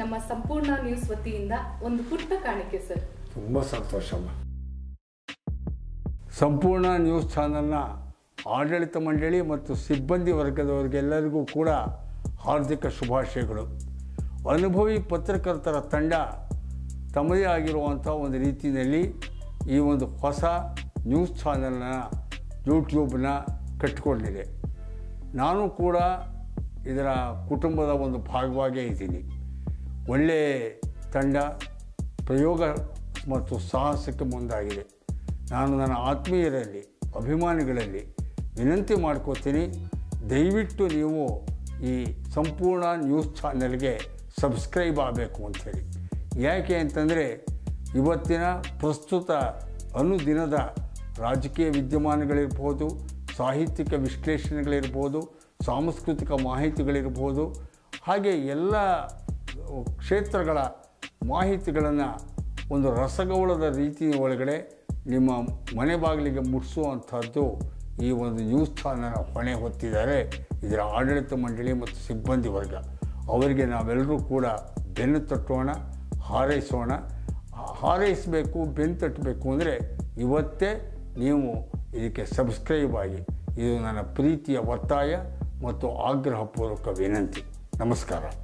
ನಮ್ಮ ಸಂಪೂರ್ಣ ನ್ಯೂಸ್ ವತಿಯಿಂದ ಒಂದು ಪುಟ್ಟ ಕಾಣಿಕೆ ಸರ್ ತುಂಬ ಸಂತೋಷಮ್ಮ ಸಂಪೂರ್ಣ ನ್ಯೂಸ್ ಚಾನಲ್ನ ಆಡಳಿತ ಮಂಡಳಿ ಮತ್ತು ಸಿಬ್ಬಂದಿ ವರ್ಗದವರಿಗೆಲ್ಲರಿಗೂ ಕೂಡ ಹಾರ್ದಿಕ ಶುಭಾಶಯಗಳು ಅನುಭವಿ ಪತ್ರಕರ್ತರ ತಂಡ ತಮ್ಮದೇ ಆಗಿರುವಂಥ ಒಂದು ರೀತಿಯಲ್ಲಿ ಈ ಒಂದು ಹೊಸ ನ್ಯೂಸ್ ಚಾನಲ್ನ ಯೂಟ್ಯೂಬ್ನ ಕಟ್ಟಿಕೊಂಡಿದೆ ನಾನು ಕೂಡ ಇದರ ಕುಟುಂಬದ ಒಂದು ಭಾಗವಾಗೇ ಇದ್ದೀನಿ ಒಳ್ಳೆಯ ತಂಡ ಪ್ರಯೋಗ ಮತ್ತು ಸಾಹಸಕ್ಕೆ ಮುಂದಾಗಿದೆ ನಾನು ನನ್ನ ಆತ್ಮೀಯರಲ್ಲಿ ಅಭಿಮಾನಿಗಳಲ್ಲಿ ವಿನಂತಿ ಮಾಡ್ಕೋತೀನಿ ದಯವಿಟ್ಟು ನೀವು ಈ ಸಂಪೂರ್ಣ ನ್ಯೂಸ್ ಚಾನೆಲ್ಗೆ ಸಬ್ಸ್ಕ್ರೈಬ್ ಆಗಬೇಕು ಅಂಥೇಳಿ ಯಾಕೆ ಅಂತಂದರೆ ಇವತ್ತಿನ ಪ್ರಸ್ತುತ ಅನುದಿನದ ರಾಜಕೀಯ ವಿದ್ಯಮಾನಗಳಿರ್ಬೋದು ಸಾಹಿತ್ಯಿಕ ವಿಶ್ಲೇಷಣೆಗಳಿರ್ಬೋದು ಸಾಂಸ್ಕೃತಿಕ ಮಾಹಿತಿಗಳಿರ್ಬೋದು ಹಾಗೆ ಎಲ್ಲ ಕ್ಷೇತ್ರಗಳ ಮಾಹಿತಿಗಳನ್ನು ಒಂದು ರಸಗೌಳದ ರೀತಿ ಒಳಗಡೆ ನಿಮ್ಮ ಮನೆ ಬಾಗಿಲಿಗೆ ಮುಟ್ಟಿಸುವಂಥದ್ದು ಈ ಒಂದು ನ್ಯೂಸ್ ಚಾನಲ್ ಹೊಣೆ ಹೊತ್ತಿದ್ದಾರೆ ಇದರ ಆಡಳಿತ ಮಂಡಳಿ ಮತ್ತು ಸಿಬ್ಬಂದಿ ವರ್ಗ ಅವರಿಗೆ ನಾವೆಲ್ಲರೂ ಕೂಡ ಬೆನ್ನು ತಟ್ಟೋಣ ಹಾರೈಸೋಣ ಹಾರೈಸಬೇಕು ಬೆನ್ನು ತಟ್ಟಬೇಕು ಅಂದರೆ ಇವತ್ತೇ ನೀವು ಇದಕ್ಕೆ ಸಬ್ಸ್ಕ್ರೈಬ್ ಆಗಿ ಇದು ನನ್ನ ಪ್ರೀತಿಯ ಒತ್ತಾಯ ಮತ್ತು ಆಗ್ರಹಪೂರ್ವಕ ವಿನಂತಿ ನಮಸ್ಕಾರ